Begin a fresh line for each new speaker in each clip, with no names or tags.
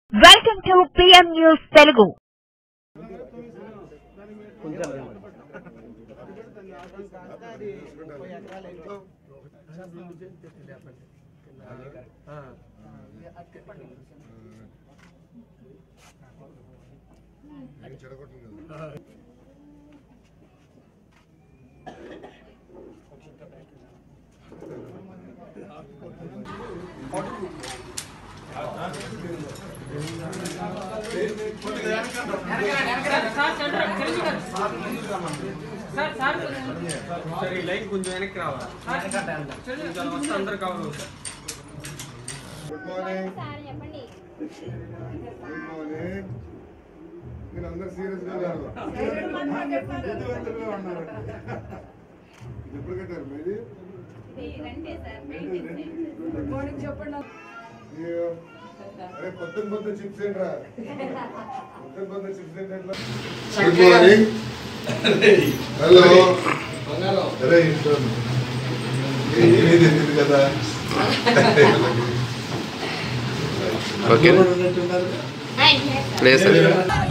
Welcome to PM news Telugu
సరే ఈ line కొంచెం వెనక్కి రావాలి కొంచెం వస్తే అందరు కవర్ అవుతారు
గుడ్ మార్నింగ్
సార్ చెప్పండి
గుడ్ మార్నింగ్ మీరు అందరు సీరియస్ గా ఉన్నారు బుద్ధివంతులుగా ఉన్నారు ఇది ఎప్పుడు కట్టారు మీది
రండి సార్
అయ్యో. అరే పొద్దున పొద్దున చిప్స్ ఏంట్రా పొద్దున పొద్దున చిప్స్ ఏంటి ఎట్లా గుడ్ మార్నింగ్ హలో అరే ఇంట్లో ఏమీ తెలియదు కదా
ఓకే లేదు సార్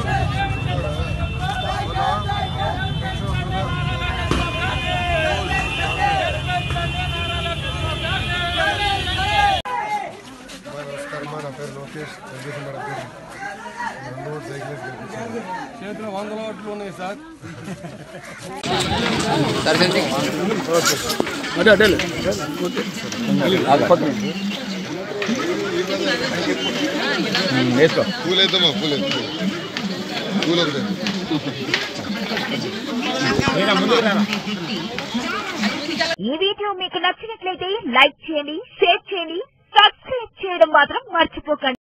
నమస్కారం నా పేరు లోకేష్ తెలుగుదేశం మన పేరు రెండు ఓటు సైకిల్ వేసి గెలిపించాను.
చేతిలో వందల ఓట్లు ఉన్నాయి సార్
పూలేద్దామా పూలేదు పూలు ఒకటే
ఈ వీడియో మీకు నచ్చినట్లయితే లైక్ చేయండి షేర్ చేయండి సబ్స్క్రైబ్ చేయడం మాత్రం మర్చిపోకండి